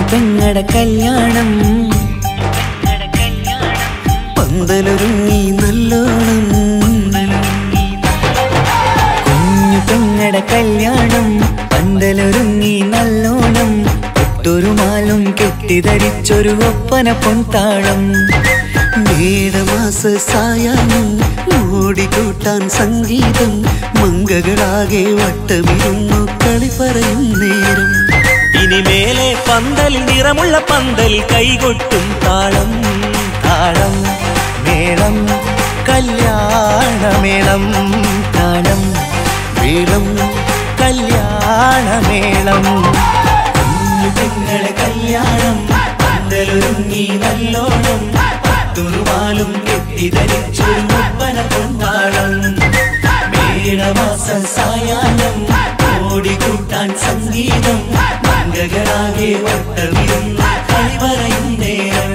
പെങ്ങട കല്യാണം പന്തലൊരുങ്ങി നല്ലോണം കുഞ്ഞു പെങ്ങട കല്യാണം പന്തലൊരുങ്ങി നല്ലോണം ഒട്ടൊരു മാലും കെട്ടിധരിച്ചൊരു ഒപ്പന പൊൻതാളം മേടമാസ സായാഹ്നം ഓടിക്കൂട്ടാൻ സംഗീതം മങ്കകളാകെ വട്ടമിരുന്നു കളി പറയും നേരം ഇനി മേലെ പന്തലിൽ നിറമുള്ള പന്തൽ കൈകൊട്ടും താളം താളം മേളം കല്യാണമേളം താളം മേളം കല്യാണമേളം കുഞ്ഞു പെങ്ങളെ കല്യാണം പന്തലൊരുങ്ങി നല്ലോണം തുറുവാലും കെട്ടിധരിച്ചൊരു ഒപ്പന കൊണ്ടാടം മേടമാസ സായാഹ്നം ഓടിക്കൂട്ടാൻ സംഗീതം മംഗകളാകെ വട്ടമിരുന്ന കളി പറയും നേരം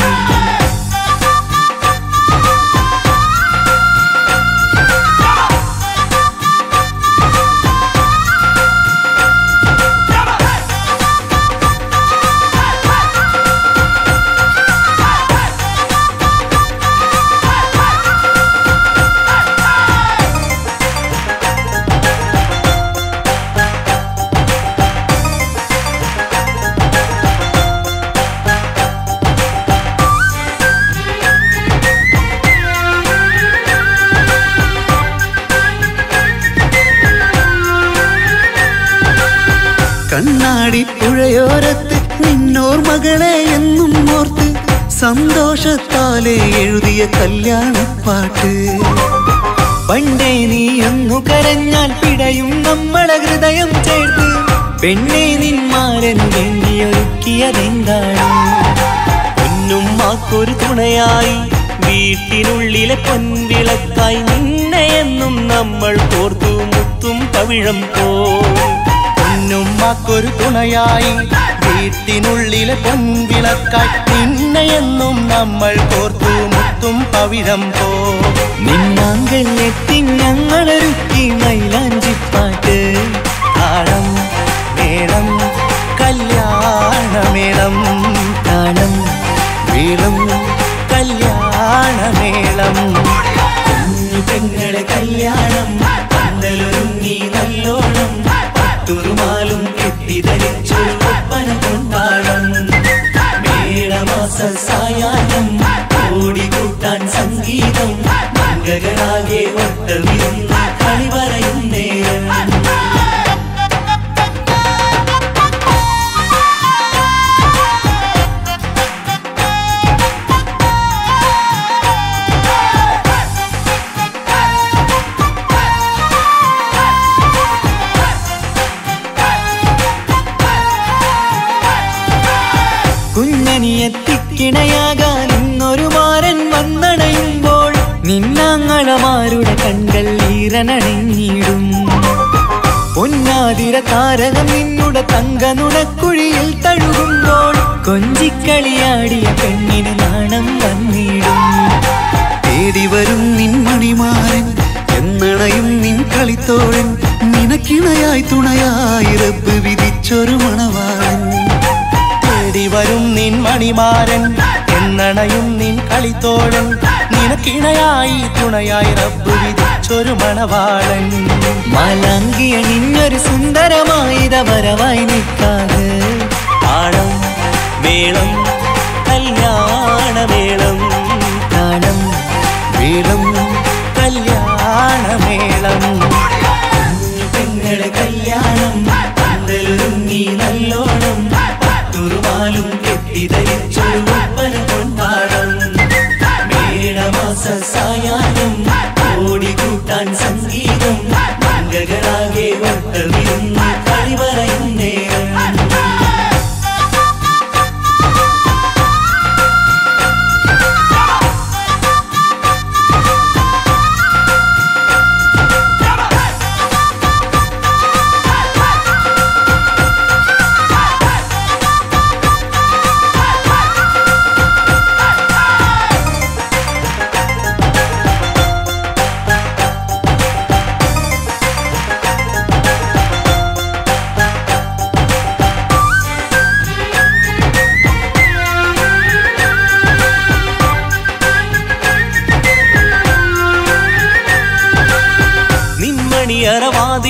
കണ്ണാടി പുഴയോരത്ത് നിന്നോർ മകളെ എന്നും ഓർത്ത് സന്തോഷത്താലെ എഴുതിയ കല്യാണപ്പാട്ട് പണ്ടേ നീ ഒന്നു കരഞ്ഞാൽ പിടയും നമ്മളെ ഹൃദയം ചേർത്ത് പെണ്ണെ നിന്മാരൻ വേണ്ടിയൊരുക്കിയതെന്താണ് പൊന്നുമ്മാക്കൊരു തുണയായി വീട്ടിനുള്ളിലെ പൊൻവിളക്കായി നിന്നെ എന്നും നമ്മൾ കോർത്തു മുത്തും പവിഴം പോ പൊന്നുമ്മക്കൊരു തുണയായി വീട്ടിനുള്ളിലെ പൊൻവിളക്കായി നിന്നെയെന്നും നമ്മൾ കോർത്തു മുത്തും പവിഴം പോ നിന്നാങ്കൾ എത്തി ഞങ്ങളൊരുക്കി മൈലാഞ്ചിപ്പാട്ട് താളം മേളം കല്യാണമേളം താളം മേളം കല്യാണമേളം കുഞ്ഞു പെങ്ങളെ കല്യാണം പന്തലൊരുങ്ങി നല്ലോണം പട്ടുറുമാലും കെട്ടിധരിച്ചൊരു ഒപ്പന കൊണ്ടാടം മേടമാസ സായാഹ്നം ഓടിക്കൂട്ടാൻ സംഗീതം മംഗകളാകെ വട്ടമിരുന്ന കളി പറയും നേരം കുഞ്ഞനിയെത്തിക്കിണയാകാൻ ഇന്നൊരു മാരൻ വന്നണയുമ്പോൾ നിന്നാങ്ങളമാരുടെ കൺകൾ ഈറനണിഞ്ഞിടും പൊന്നാതിര താരകം നിന്നുടെ തങ്ക നുണക്കുഴിയിൽ തഴുകുമ്പോൾ കൊഞ്ചിക്കളിയാടിയ പെണ്ണിന് നാണം വന്നിടും തേടി വരും നിൻ മണിമാരൻ എന്നണയും നിൻ കളിത്തോഴൻ നിനക്കിണയായി തുണയായി റബ്ബ് വിധിച്ചൊരു മണവാളൻ തേടി വരും നിൻ മണിമാരൻ എന്നണയും നിൻ കളിത്തോഴൻ നിനക്കിണയായി തുണയായി റബ്ബ് വിധിച്ചൊരു മണവാളൻ മാലാങ്കിയ നിന്നൊരു സുന്ദരമായിത വരവായി നിൽക്കാതെ താളം മേളം കല്യാണമേളം താളം മേളം കല്യാണമേളം കുഞ്ഞു പെങ്ങളെ കല്യാണം പന്തലൊരുങ്ങി നല്ലോണം പട്ടുറുമാലും കെട്ടിധരിച്ചൊരു ഒപ്പന കൊണ്ടാടം മേടമാസ സായാഹ്നം ഓടിക്കൂട്ടാൻ സംഗീതം മംഗകളാകെ വട്ടമിരുന്ന കളി പറയും നേരം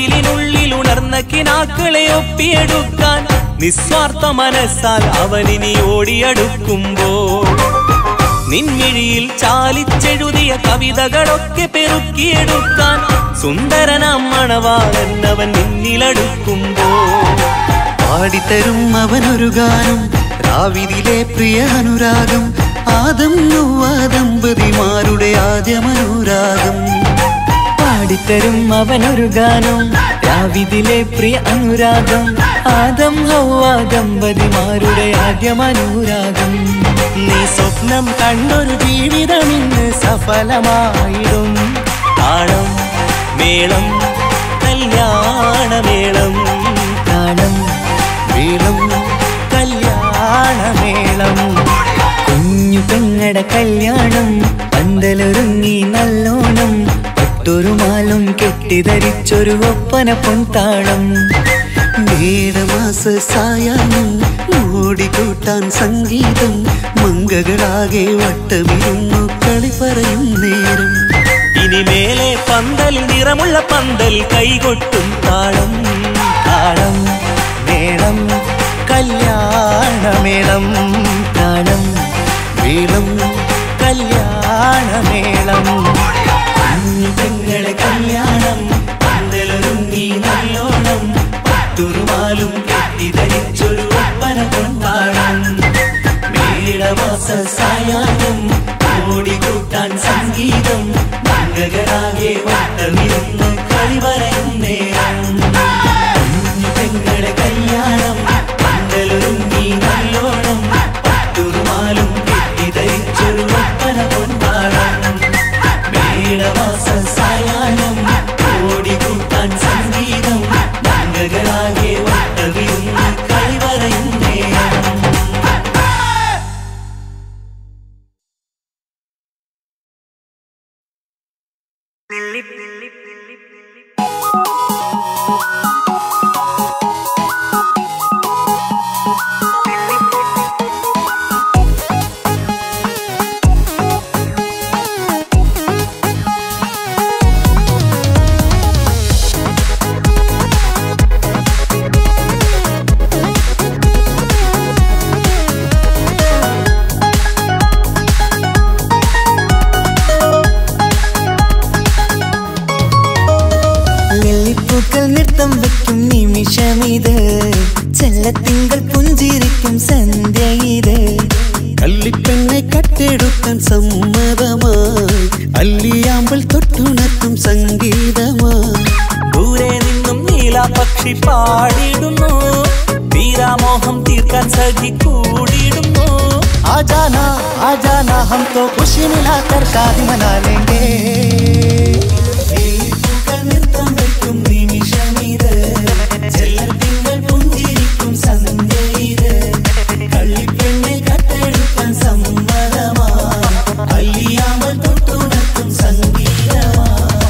മതിലിനുള്ളിൽ ഉണർന്ന കിനാക്കളെ ഒപ്പിയെടുക്കാൻ നിസ്വാർത്ഥ മനസ്സാൽ അവനിനി ഓടിയടുക്കുമ്പോൾ നിൻമിഴിയിൽ ചാലിച്ചെഴുതിയ കവിതകളൊക്കെ പെറുക്കിയെടുക്കാൻ സുന്ദരനാം മണവാളൻ അവൻ നിന്നിലടുക്കുമ്പോൾ പാടിത്തരും അവനൊരു ഗാനം രാവിലെ പ്രിയ അനുരാഗം ആദം നൊവ്വ ദമ്പതിമാരുടെ ആദ്യമനുരാഗം പാടിത്തരും അവനൊരു ഗാനം രാവിതിലെ പ്രിയ അനുരാഗം ആദം ഹൗവ ദമ്പതിമാരുടെ ആദ്യമനുരാഗം നീ സ്വപ്നം കണ്ടൊരു ജീവിതം ഇന്ന് സഫലമായിടും താളം മേളം കല്യാണമേളം താളം മേളം കല്യാണമേളം കുഞ്ഞു പെങ്ങട കല്യാണം പന്തലൊരുങ്ങി നല്ലോണം പട്ടൊരു മാലും കെട്ടിധരിച്ചൊരു ഒപ്പന പൊൻതാളം മേടമാസ സായാഹ്നം ഓടിക്കൂട്ടാൻ സംഗീതം മങ്കകളാകെ വട്ടമിരുന്നു കളി പറയും നേരം ഇനി മേലെ പന്തൽ നിറമുള്ള പന്തൽ കൈകൊട്ടും താളം താളം മേളം കല്യാണമേളം താളം മേളം കല്യാണമേളം കുഞ്ഞു പെങ്ങളെ കല്യാണം പന്തലൊരുങ്ങി നല്ലോണം പട്ടുറുമാലും കെട്ടിധരിച്ചൊരു ഒപ്പന കൊണ്ടാടം മേടമാസ സായാഹ്നം ഓടിക്കൂട്ടാൻ സംഗീതം മംഗകളാകെ വട്ടമിരുന്ന് കളി പറയും നേരം കുഞ്ഞു പെങ്ങളെ കല്യാണം പന്തലൊരുങ്ങി നല്ലോണം പട്ടുറുമാലും കെട്ടിധരിച്ചൊരു ഒപ്പന കൊണ്ടാടം മേടമാസ സായാഹ്നം ഓടിക്കൂട്ടാൻ സംഗീതം മംഗകളാകെ വട്ടമിരുന്ന് കളി പറയും നേരം ലില്ലിപ്പൂക്കൾ നൃത്തം വെക്കും നിമിഷമിത് ചെല്ലത്തിങ്കൾ പുഞ്ചിരിക്കും സന്ധ്യ ഇത് കള്ളിപ്പെണ്ണെ കട്ടെടുക്കാൻ സമ്മതമായി അല്ലിയാമ്പൽ തൊട്ടുണർത്തും സംഗീതമായി ദൂരെ നിന്നും നീലാപക്ഷി പാടിടുന്നു തീരാമോഹം തീർക്കാൻ സഖി കൂടിയിടുന്നു आजाना आजाना हम तो खुशी मिलाकर शादी मना लेंगे ലില്ലിപ്പൂക്കൾ നൃത്തം വെക്കും നിമിഷമിത് ചെല്ലത്തിങ്കൾ പുഞ്ചിരിക്കും സന്ധ്യ ഇത് കള്ളിപ്പെണ്ണെ കട്ടെടുക്കാൻ സമ്മതമാ അല്ലിയാമ്പൽ തൊട്ടുണർത്തും സംഗീതമാ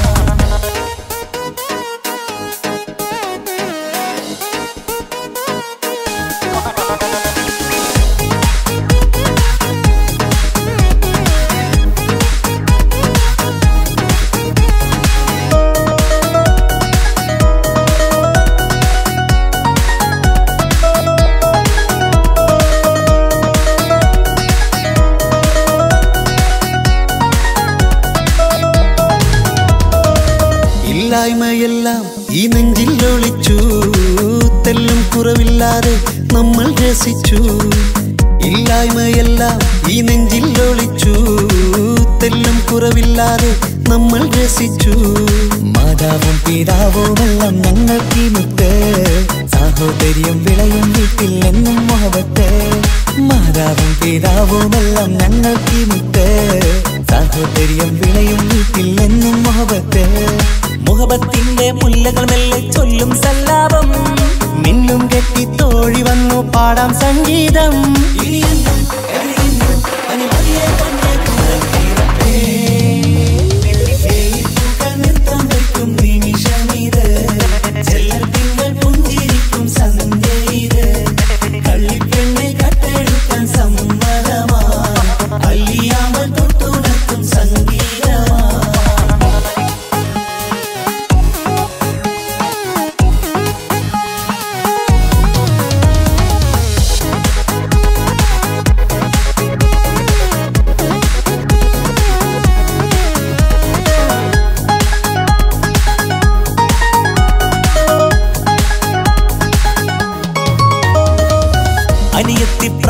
ഇല്ലായ്മയെല്ലാം ഈ നെഞ്ചിൽ ഒളിച്ചു തെല്ലും കുറവില്ലാതെ നമ്മൾ രസിച്ചു ഇല്ലായ്മയെല്ലാം ഈ നെഞ്ചിൽ ഒളിച്ചു തെല്ലും കുറവില്ലാതെ നമ്മൾ രസിച്ചു മാതാവും പിതാവുമെല്ലാം ഞങ്ങൾക്ക് മുത്ത് സാഹോദര്യം വിളയും വീട്ടിൽ എന്നും മുഹബത്ത് മാതാവും പിതാവുമെല്ലാം ഞങ്ങൾക്ക് മുത്ത് സാഹോദര്യം വിളയും വീട്ടിൽ എന്നും മുഹബത്ത് മുഹബത്തിന്റെ മുല്ലകൾ മെല്ലെ ചൊല്ലും സല്ലാപം മിന്നും കെട്ടി തോഴി വന്നു പാടാം സംഗീതം ഇനിയെന്നും എവിടെയെന്നും അനുമതിയെ കൊണ്ട് കുരക്കേറട്ടെ. ലില്ലിപ്പൂക്കൾ നൃത്തം വെക്കും നിമിഷമിത് ചെല്ലത്തിങ്കൾ പുഞ്ചിരിക്കും സന്ധ്യ ഇത് കള്ളിപ്പെണ്ണെ കട്ടെടുക്കാൻ സമ്മതമാ അല്ലിയാമ്പൽ തൊട്ടുണർത്തും സംഗീതമാ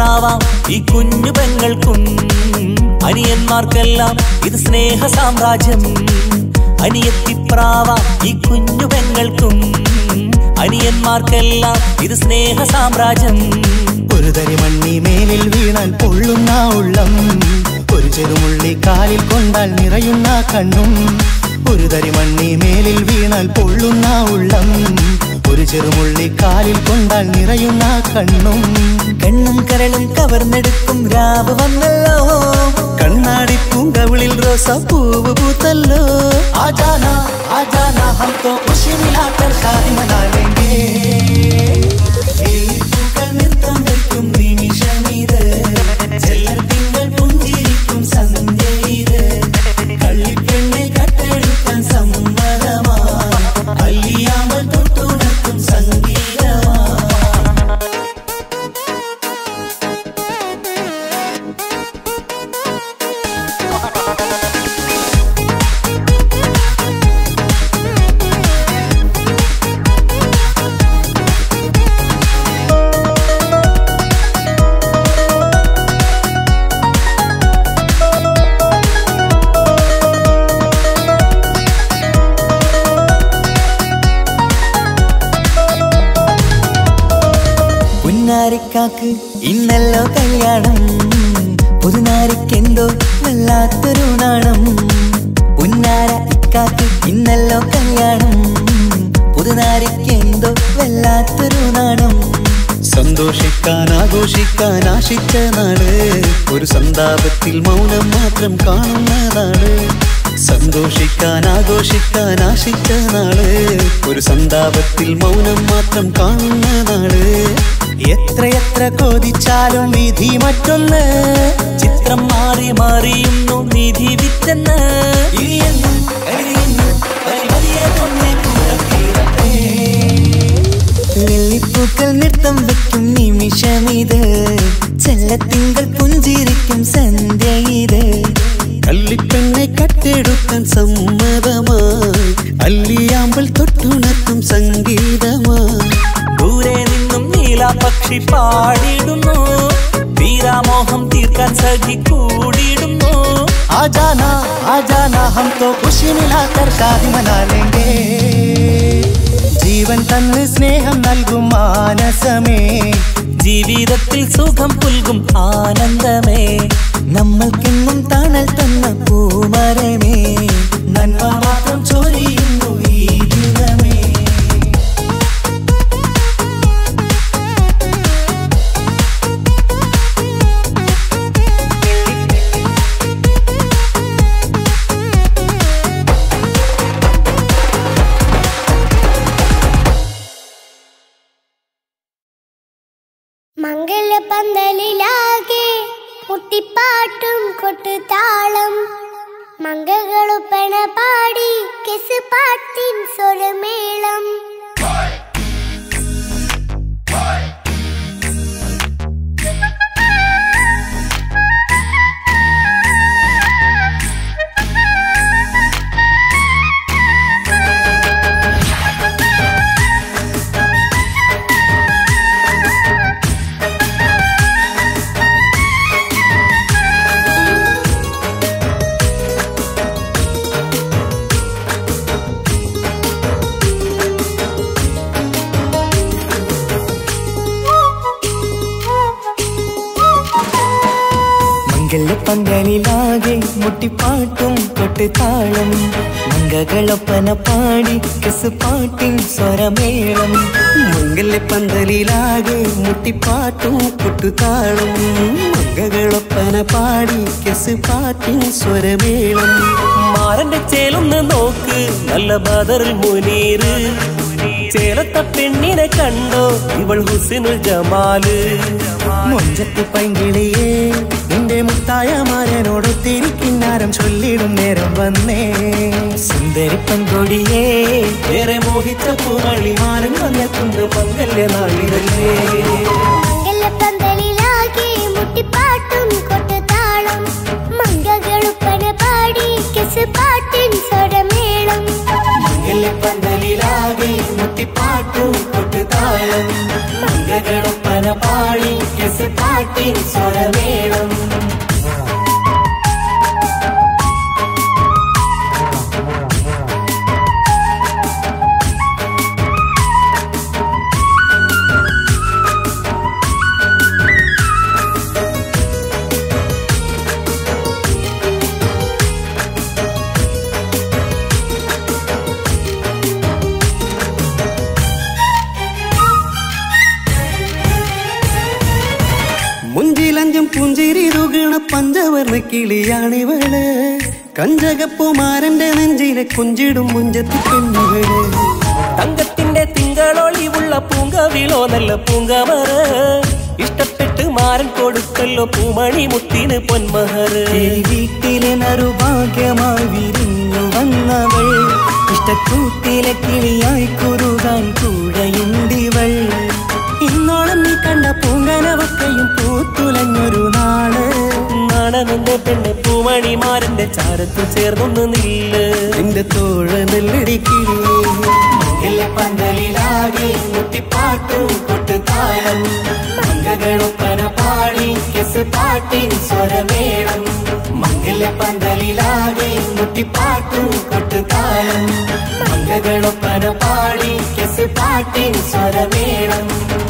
എത്തിപ്രാവാം ഈ കുഞ്ഞു പെങ്ങൾക്കും അനിയന്മാർക്കെല്ലാം ഇത് സ്നേഹ സാമ്രാജ്യം അനിയത്തിപ്രാവാം ഈ കുഞ്ഞു പെങ്ങൾക്കും അനിയന്മാർക്കെല്ലാം ഇത് സ്നേഹ സാമ്രാജ്യം ഒരു തരി മണ്ണി മേലിൽ വീണാൽ പൊള്ളുന്ന ഉള്ളം ഒരു ചെറുമുള്ളി കാലിൽ കൊണ്ടാൽ നിറയുന്ന കണ്ണും ഒരു തരി മണ്ണി മേലിൽ വീണാൽ പൊള്ളുന്ന ഉള്ളം ഒരു ചെറുമുള്ളി കാലിൽ കൊണ്ടാൽ നിറയുന്ന കണ്ണും കണ്ണും കരളും കവർന്നെടുക്കും രാവ് വന്നല്ലോ കണ്ണാടി പൂങ്കവിളിൽ റോസാ പൂവ് പൂത്തല്ലോ ആജാന ആജാന ഹം തോ ഖുശി മിലാക്കർ ഷാദി മനാ ലേംഗേ പൂക്കൾ നൃത്തം വയ്ക്കും നിമിഷമിത് ചെല്ലർ തിങ്കൾ പുഞ്ചിരിക്കും സന്ധ്യ ഇത് കള്ളിപ്പെണ്ണെ കട്ടെടുക്കാൻ സമ്മതമാ അല്ലിയാമൽ തൊട്ടുണർത്തും സംഗീതമാ പുന്നാരിക്കാക്ക് ഇന്നല്ലോ കല്യാണം പുതുനാരിക്കെന്തോ വല്ലാത്തൊരു നാണം പുന്നാര ഇക്കാക്ക് ഇന്നല്ലോ കല്യാണം പുതുനാരിക്കെന്തോ വല്ലാത്തൊരു നാണം സന്തോഷിക്കാൻ ആഘോഷിക്കാൻ ആശിച്ച നാട് ഒരു സന്താപത്തിൽ മൗനം മാത്രം കാണുന്ന നാട് സന്തോഷിക്കാൻ ആഘോഷിക്കാൻ ആശിച്ച നാട് ഒരു സന്താപത്തിൽ മൗനം മാത്രം കാണുന്ന നാട് എത്രയെത്ര കോതിച്ചാലും വിധി മറ്റൊന്ന് ചിത്രം മാറി മാറിയുന്നു നിധി വിറ്റെന്ന് ഇനിയെന്നും കഴിയുന്നു പരിമതിയെ കൊണ്ടേ കൂടത്തീരത്തേ വെള്ളിപ്പൂക്കൾ നൃത്തം വെക്കും നിമിഷമിത് ചെല്ലത്തിങ്കൾ പുഞ്ചിരിക്കും സന്ധ്യ ഇത് കള്ളിപ്പെണ്ണെ കട്ടെടുക്കാൻ സമ്മതമായി അല്ലിയാമ്പൽ തൊട്ടുണർത്തും സംഗീതമായി ദൂരെ നിന്നും നീലാപക്ഷി പാടിയിടുന്നു തീരാമോഹം തീർക്കാൻ സഖി കൂടിയിടുന്നു आजाना आजाना हम तो खुशी मिलाकर शादी मना लेंगे ജീവൻ തന്ന് സ്നേഹം നൽകും മാനസമേ ജീവിതത്തിൽ സുഖം പുൽകും ആനന്ദമേ നമ്മൾക്കെന്നും തണൽ തന്ന പൂമരമേ നന്മ മാത്രം ചൊരിയുന്നു ഈ ദിനമേ മംഗളപന്തലിലാകെ കുട്ടിപ്പാട്ടും കൊട്ടുതാളം മംഗളുപ്പണ പാടി കെസ് പാട്ടിൻ സ്വരമേളം മംഗളപന്തലിലാകെ മുട്ടിപ്പാട്ടും കൊട്ടുതാളം മംഗകളൊപ്പന പാടി കെസ് പാട്ടിൻ സ്വരമേളം മംഗല്യപ്പന്തലിലാകെ മുട്ടിപ്പാട്ടും കൊട്ടുതാളം മംഗകളൊപ്പന പാടി കെസ് പാട്ടിൻ സ്വരമേളം മാറന്റെ ചേലൊന്ന് നോക്ക് നല്ല ബദറിൽ മുനീറ് ചേലത്ത പെണ്ണിനെ കണ്ടോ ഇവൾ ഹുസിനുൽ ജമാല് മുഞ്ചത്തി പൈങ്കിളിയേ നിന്റെ മുത്തായ മാരനോടൊത്തിരിക്കിന്നാരം ചൊല്ലിടും നേരം വന്നേ സുന്ദരി പെൺകൊടിയേ ഏറെ മോഹിച്ച പൂവള്ളിമാരൻ വന്നെത്തുന്ന മംഗല്യ നാളിതല്ലേ മംഗളപന്തലിലാകെ മുട്ടിപ്പാട്ടും കൊട്ടുതാളം മംഗളുപ്പണ പാടി കെസ് പാട്ടിൻ സ്വരമേളം മംഗല്യപ്പന്തലിലാകെ മുട്ടിപ്പാട്ടും കൊട്ടുതാളം മംഗകളൊപ്പന മംഗകളൊപ്പന പാടി കെസ് പാട്ടിൻ സ്വരമേളം മുഞ്ചിലഞ്ചും പുഞ്ചിരി തുകണ പഞ്ചവർണ്ണ കിളിയാണിവള് കഞ്ചകപ്പുമാരന്റെ നെഞ്ചിലെ കുഞ്ചിടും മുഞ്ചത്തി പെണ്ണുകള് തങ്കത്തിന്റെ തിങ്കളൊളിവുള്ള പൂങ്കവിളോ നല്ല പൂങ്കമറ ഇഷ്ടപ്പെട്ട് മാരൻ കൊടുക്കല്ലോ പൂമണി മുത്തിന് പൊന്മഹർ ഈ വീട്ടിലെ നറുഭാഗ്യമായി വിരിഞ്ഞു വന്നവൾ ഇഷ്ടക്കൂട്ടിലെ കിളിയായി കുറുകാൻ കൂടെയുണ്ടിവൾ ഇന്നോളം നീ കണ്ട പൂങ്കനവക്കയും പൂത്തുലഞ്ഞൊരു നാള് നാണമെന്റെ പെണ്ണ് പൂമണിമാരന്റെ ചാരത്ത് ചേർന്നൊന്ന് നില്ല് നിന്റെ തോഴ നെല്ലടിക്കിളി പന്തലിലാകെ മുട്ടിപ്പാട്ടും കൊട്ടുതാളം മംഗകളൊപ്പന പാടി കെസ് പാട്ടിൻ സ്വരമേളം മംഗല പന്തലിലാകെ മുട്ടിപ്പാട്ടും കൊട്ടുതാളം മംഗകളൊപ്പന പാടി കെസ് പാട്ടിൻ സ്വരമേളം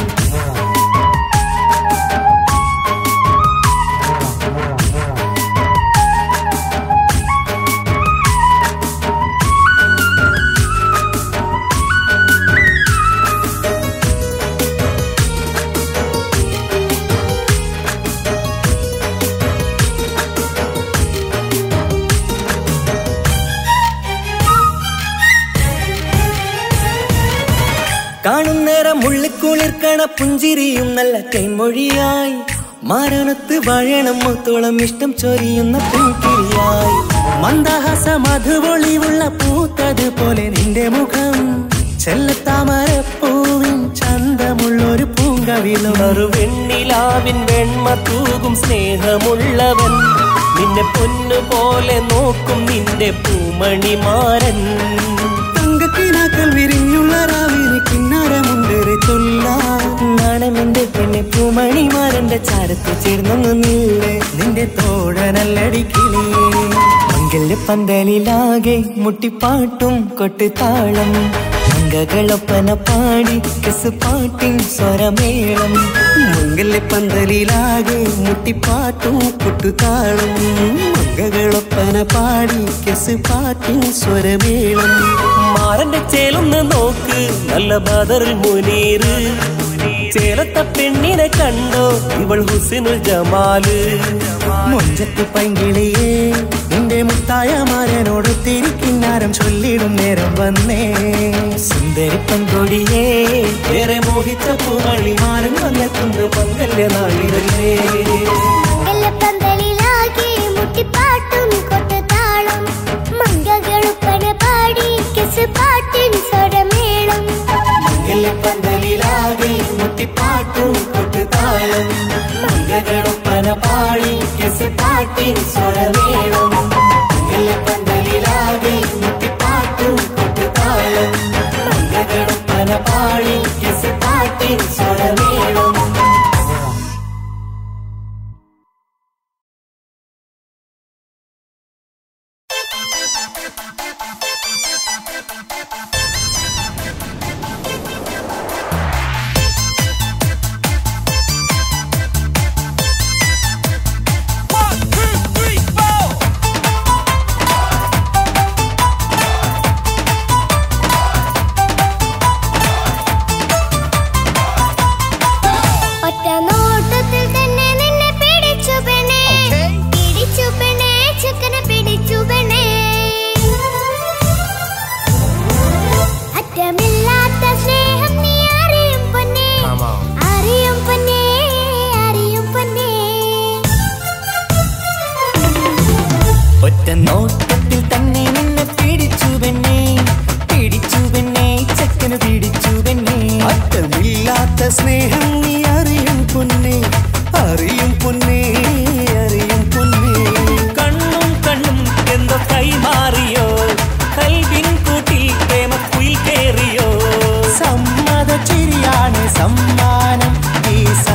കാണുന്നേരം ഉള്ളിക്കുളിർക്കണ പുഞ്ചിരിയും നല്ല കൈമൊഴിയായി മാരണത്ത് വഴണം മുത്തോളം ഇഷ്ടം ചൊരിയുന്ന പൂക്കിരിയായി മന്ദഹാസ മധുപൊളിവുള്ള പൂത്തത് പോലെ നിന്റെ മുഖം ചെല്ലത്താമരപ്പൂവിൻ ചന്തമുള്ളൊരു പൂങ്കവിളും ഒരു വെണ്ണിലാവിൻ വെണ്മ തൂകും സ്നേഹമുള്ളവൻ നിന്നെ പൊന്നു പോലെ നോക്കും നിന്റെ പൂമണിമാരൻ തങ്കക്കിനാക്കൾ വിരിഞ്ഞുള്ള രാവിലെ കിന്നാരമുണ്ടേറെ ചൊല്ലാം നാണമെന്റെ പെണ്ണെ പൂമണിമാരന്റെ ചാരത്ത് ചേർന്നൊന്നു നില്ലേ നിന്റെ തോഴ നല്ലടിക്കിളിയേ മംഗല്യ പന്തലിലാകെ മുട്ടിപ്പാട്ടും കൊട്ടുതാളം മംഗകളൊപ്പന പാടി കെസ് പാട്ടിൻ സ്വരമേളം മംഗല്യ പന്തലിലാകെ മുട്ടിപ്പാട്ടും കൊട്ടുതാളം മംഗകളൊപ്പന പാടി കെസ് പാട്ടിൻ സ്വരമേളം മാരന്റെ ചേലൊന്ന് നോക്ക് നല്ല ബദറിൽ മുനീറ് ചേലത്ത പെണ്ണിനെ കണ്ടോ ഇവൾ ഹുസിനുൽ ജമാല് മുഞ്ചത്ത് പൈങ്കിളിയേ നിന്റെ മുത്തായ മാരനോട് തിരിക്കിന്നാരം ചൊല്ലിടും നേരം വന്നേ സുന്ദരി പങ്കൊടിയേ ഏറെ മോഹിച്ച പൂമണിമാരൻ വന്നെത്തുന്ന പങ്കല്യ നാളിതല്ലേ മംഗലപ്പന്തലിലാകെ മുട്ടിപ്പാട്ടും കൊട്ടുതാളം മംഗകളുപ്പന പാടി കെസ് പാട്ടിൻ സ്വരമേളം പന്തലിലാകെ മുട്ടിപ്പാട്ടും കൊട്ടുതാളം മംഗകളൊപ്പന പാടി കെസ് പാട്ടിൻ സ്വരമേളം പന്തലിലാകെ മുട്ടിപ്പാട്ടും കൊട്ടുതാളം മംഗകളൊപ്പന പാടി കെസ് പാട്ടിൻ സ്വരമേളം ഒറ്റ നോട്ടത്തിൽ തന്നെ നിന്നെ പിടിച്ചു പെണ്ണേ പിടിച്ചു പെണ്ണേ ചെക്കനെ പിടിച്ചു പെണ്ണേ അറ്റമില്ലാത്ത സ്നേഹം നീ അറിയും പൊന്നേ അറിയും പൊന്നേ അറിയും പൊന്നേ ഒറ്റ നോട്ടത്തിൽ തന്നെ നിന്നെ പിടിച്ചു പെണ്ണേ പിടിച്ചു പെണ്ണേ ചക്കന് പിടിച്ചു പെണ്ണേ അറ്റമില്ലാത്ത സ്നേഹം നീ അറിയും പൊന്നേ അറിയും പൊന്നേ അറിയും പൊന്നേ കണ്ണും കണ്ണും എന്തോ കൈമാറിയോ കൽവിൻ കൂട്ടിൽ പ്രേമക്കുയിൽ കേറിയോ സമ്മത ചിരിയാണ് സമ്മാനം ഈ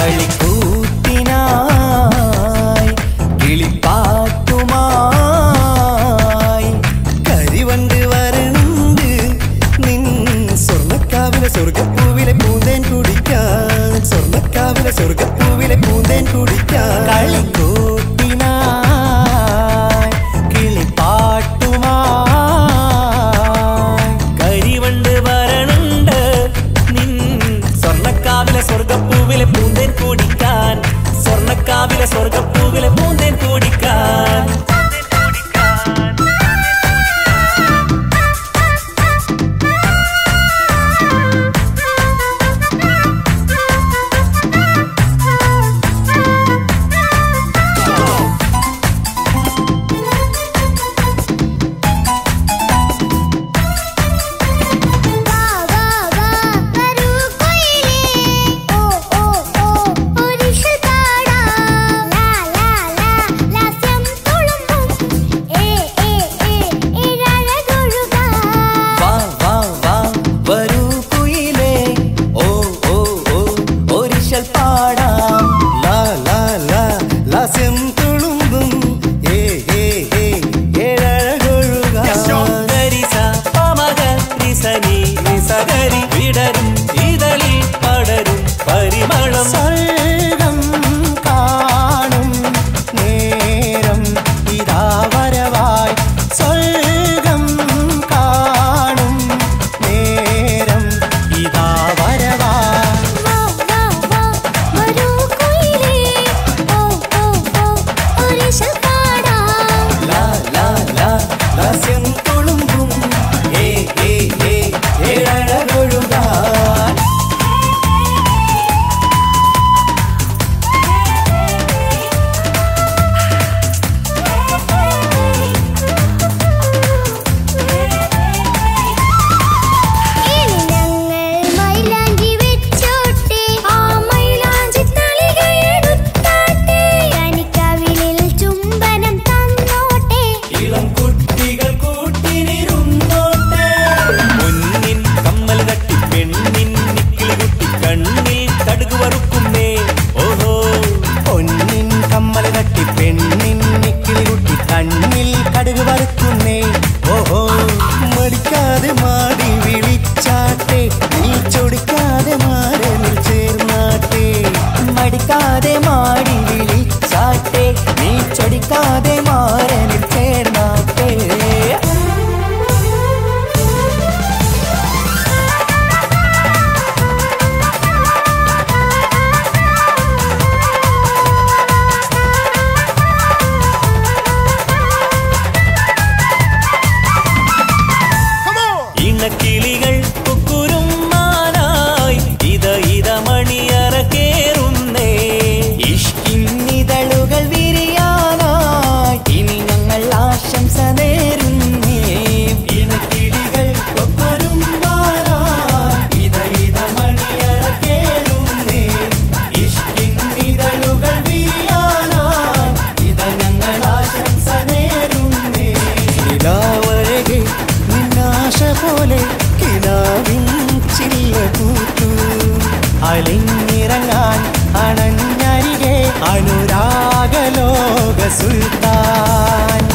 കളിക്കൂത്തിനായി കിളിപ്പാട്ടുമായി കരിവണ്ട് വരണ്ട് നിൻ സ്വർണ്ണക്കാവിലെ സ്വർഗപ്പൂവിലെ പൂന്തേൻ കുടിക്കാൻ സ്വർണ്ണക്കാവിലെ സ്വർഗപ്പൂവിലെ പൂന്തേൻ കുടിക്കാൻ കളിക്കൂത്തിനായി കിളിപ്പാട്ടുമായി കരിവണ്ട് വരണുണ്ട് നിൻ സ്വർണ്ണക്കാവിലെ സ്വർഗപ്പൂവിലെ പൂന്തേൻ കുടിക്കാൻ സ്വർണ്ണക്കാവിലെ സ്വർഗപ്പൂവിലെ പൂന്തേൻ കുടിക്കാൻ വാ വാ വാ വരൂ കുയിലേ ഓ ഓ ഓ ഒരിഷൽ പാടാം ലാ ലാ ലാ ലാസ്യം തുളുമ്പും ഏ ഏ ഏ ഇഴഴകൊഴുകാം വാ വാ വാ വരൂ കുയിലേ ഓ ഓ ഓ ഒരിശൽ പാടാം ലാ ലാ ലാ ലാസ്യം തുളുമ്പും ഏ ഏ ഏ ഏഴഴകൊഴുകാൻ ഗരിസ പമഗ നിസനി നിസഗരി വിടരും ഇതളിൽ പടരും പരിമളം സ്വർഗം കാണും നേരം ഇതാ വരവായി സ്വർഗം കാണും നേരം ഇതാ വരവായി വാ വാ വാ വരൂ കുയിലേ ഓ ഓ ഓ ഒരിഷൽ പാടാം ലാ ലാ ലാ ലാസ്യം തുളുമ്പും ഏ ഏ ഏ ഏഴഴകൊഴുകാൻ ഇനി ഞങ്ങൾ മൈലാഞ്ചി വെച്ചോട്ടെ ആ മൈലാഞ്ചി തളിക എടുത്താട്ടെ കനിക്കവിളിൽ ചുംബനം തന്നോട്ടെ ഇളം കുട്ടികൾ കൂട്ടിനിരുന്നോട്ടെ മുന്നിൻ കമ്മൽ തട്ടി പെണ്ണിൻ നിക്കിളി കുട്ടി കണ്ണിൽ കടുക് വറുക്കുന്നേ ഓഹോ പൊന്നിൻ കമ്മൽ കട്ടി പെണ്ണിൻ നിക്കിളി കുട്ടി കണ്ണിൽ കടുക് വറുക്കുന്നേ ഓഹോ മടിക്കാതെ മാടി വിളിച്ചാട്ടെ നീ ചൊടിക്കാതെ മാരനിൽ ചേർന്നാട്ടെ മടിക്കാതെ മാടി വിളിച്ചാട്ടെ നീ ചൊടിക്കാതെ മാറനിൽ ചേർന്നാട്ടെ ഇണക്കിളികൾ കുക്കുരും മാനായി ഇത ഇത മണിയറ കേറുന്നേ ഇഷ്കിന്നിതളുകൾ വിരിയാനായി ഇനി ഞങ്ങൾ ആശംസ നേരുന്നേ ഇണക്കിളികൾ കൊക്കൊരും മാനായി ഇത ഇത മണിയറ കേറുന്നേ ഇഷ്കിന്നിതളുകൾ വിരിയാനായി ഇത ഞങ്ങൾ ആശംസ നേരുന്നേ നിലാവഴകെ നിന്നാശ പോലെ കിനാവിൻ ചില്ല കൂത്തു അലിഞ്ഞിറങ്ങാൻ അണഞ്ഞരികെ അനുരാഗലോക സുൽത്താൻ